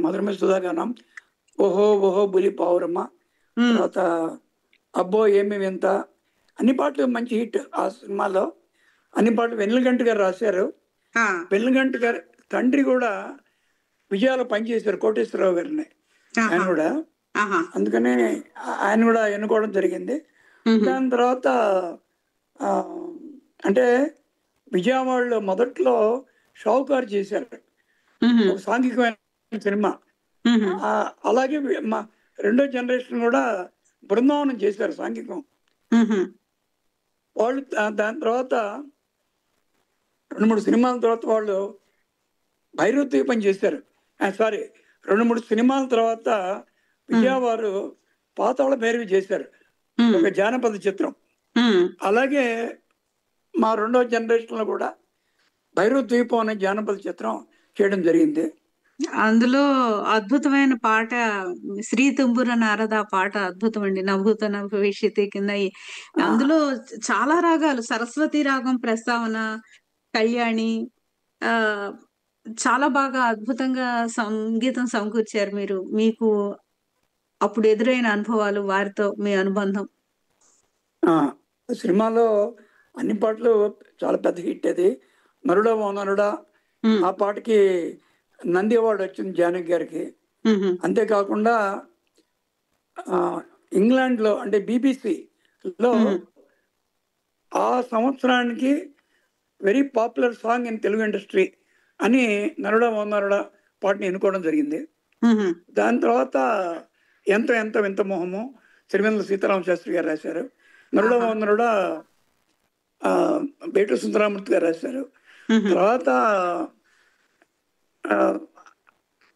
మధురమ సుధాగానం ఓహో ఓహో బులి పావురమ్మ ఉమ్, తర్వాత అబ్బో ఏమి వింత అన్ని పాటలు మంచి హిట్ ఆ సినిమాలో అన్ని పాటలు వెన్నెలగంట గారు రాశారు ఆ, వెన్నెలగంట గారి తండ్రి కూడా విజయాలు పనిచేశారు కోటేశ్వరరావు గారిని ఆయన ఆహా, కూడా ఆహా, అందుకనే ఆయన కూడా ఎన్నుకోవడం జరిగింది ఉమ్, దాని తర్వాత ఆ, అంటే విజయవాడలో మొదట్లో షావుకారు చేశారు ఉమ్, ఒక సాంఘికమైన సినిమా ఉమ్, ఆ, అలాగే వి- మా రెండో జనరేషన్ కూడా బృందావనం చేశారు సాంఘికం ఉమ్, వాళ్ళు దా- దాని తర్వాత రెండు మూడు సినిమాల తర్వాత వాళ్ళు భైరవ దీపం చేశారు సారీ రెండు మూడు సినిమాల తర్వాత విజయవారు పాతాళ భైరవి చేశారు ఉమ్, ఒక జానపద చిత్రం ఉమ్, అలాగే మా రెండో జనరేషన్లో కూడా భైరవ ద్వీపం అనే జానపద చిత్రం చేయడం జరిగింది అందులో అద్భుతమైన పాట శ్రీ తుంబుర నారద పాట అద్భుతం అండి నభూత భవిష్యత్తు కింద ఈ- అందులో చాలా రాగాలు సరస్వతి రాగం ప్రస్తావన కళ్యాణి ఆ చాలా బాగా అద్భుతంగా సంగీతం సమకూర్చారు మీరు మీకు అప్పుడు ఎదురైన అనుభవాలు వారితో మీ అనుబంధం ఆ, సినిమాలో అన్ని పాటలు చాలా పెద్ద హిట్ అది నరుడా ఓ నరుడా ఉమ్, ఆ పాటకి నంది అవార్డు వచ్చింది జానకి గారికి ఉమ్, అంతేకాకుండా ఆ, ఇంగ్లాండ్లో అంటే బీబీసీలో ఆ సంవత్సరానికి very popular song in Telugu industry అని నరుడా ఓ నరుడా పాటని ఎన్నుకోవడం జరిగింది ఉమ్, దాని తర్వాత ఎంత ఎంత వింత మొహము సిరివెందుల సీతారామ శాస్త్రి గారు రాశారు నరుడ ఆహా. నరుడ ఆ, బేటు సుందరామూర్తి గారు రాశారు ఉమ్, తర్వాత ఆ,